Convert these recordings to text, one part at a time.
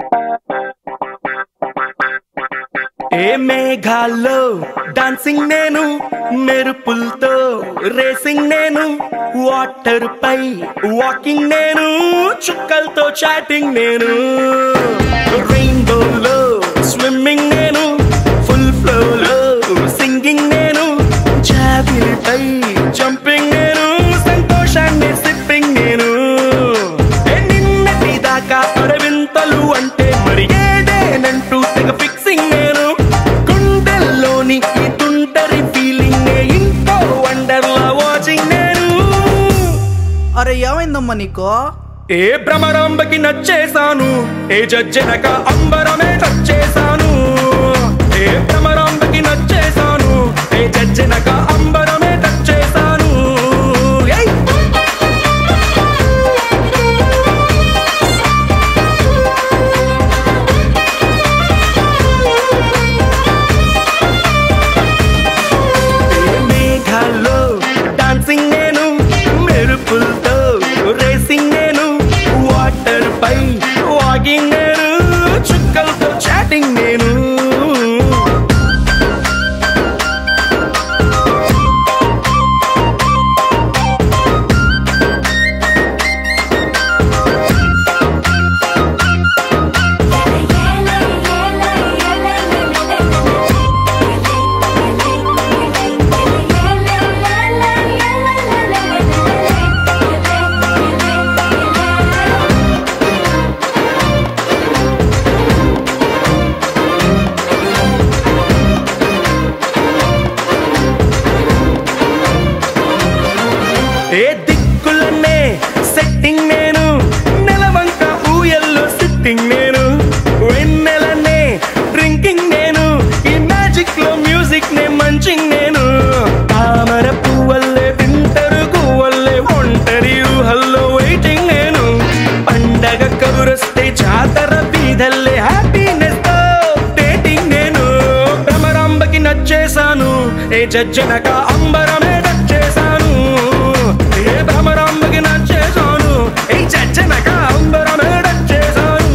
ఏ మేఘాల్లో dancing నేను మెరుపులతో racing నేను వాటర్ పై వాకింగ్ నేను చుక్కలతో చాటింగ్ నేను రెయిన్బోలో స్విమ్మింగ్ నేను ఫుల్ ఫ్లోలో సింగింగ్ నేను జాబిలిపై జంపింగ్ నేను సంతోషాన్ని సిప్పింగ్ నేను ఏ నిన్నటి దాకా అడవింతలు అంటే మరి ఏదేనంటూ తెగ ఫిక్సింగ్ నేను గుండెల్లోని ఈ తుంటరి ఫీలింగ్ ఇంకో వండర్లా వాచింగ్ నేను అరే ఏమైందమ్మా నీకు ఏ భ్రమరాంబకి నచ్చేశాను ఏ జజ్జనక అంబరమే నచ్చేశాను ఏ భ్రమరాంబకి నచ్చేశాను ఏ జజ్జనక అంబరమే నచ్చేశాను ఏయ్! మేఘాల్లో డాన్సింగ్ నేను మెరుపులతో రేసింగ్ నేను వాటర్ పై వాకింగ్ నేను చుక్కలతో చాటింగ్ నేను ఏ దిక్కులనే సెట్టింగ్ నేను నెలవంక ఊయల్లో సిట్టింగ్ నేను వెన్నెలనే డ్రింకింగ్ నేను ఈ మ్యాజిక్ లో మ్యూజిక్ నే మంచింగ్ నేను తామర పువ్వల్లే వింటరు గువ్వల్లే ఒంటరి ఊహల్లో వెయిటింగ్ నేను పండగ కబురొస్తే జాతర బీదల్లే హ్యాపీనెస్ తో డేటింగ్ నేను భ్రమరాంబకి నచ్చేశాను ఏ జజ్జనక అంబరమే నచ్చేశాను ఏ భ్రమరాంబకి నచ్చేశాను ఏ జజ్జనక అంబరమే నచ్చేశాను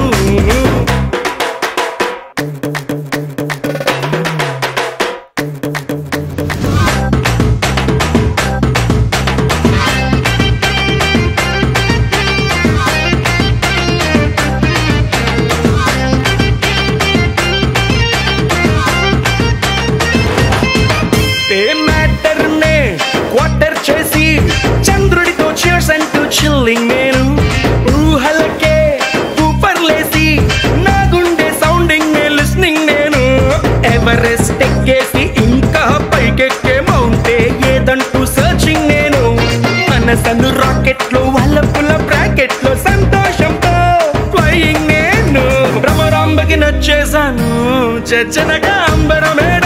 ఏ మ్యాటర్ నే క్వార్టర్ చేసి చంద్రుడితో cheers అంటూ చిల్లింగ్ నేను ఊహలకే ఊపర్లేసి నా గుండె సౌండింగ్ నే లిస్నింగ్ నేను ఎవరెస్ట్ ఎక్కేసి ఇంకా పైకెక్కే మౌంటే ఏదంటూ సర్చింగ్ నేను మనసను రాకెట్ లో వల్లపుల బ్రాకెట్ లో సంతోషంతో ఫ్లయింగ్ నేను భ్రమరాంబకి నచ్చేశాను చచ్చనగా అంబరమే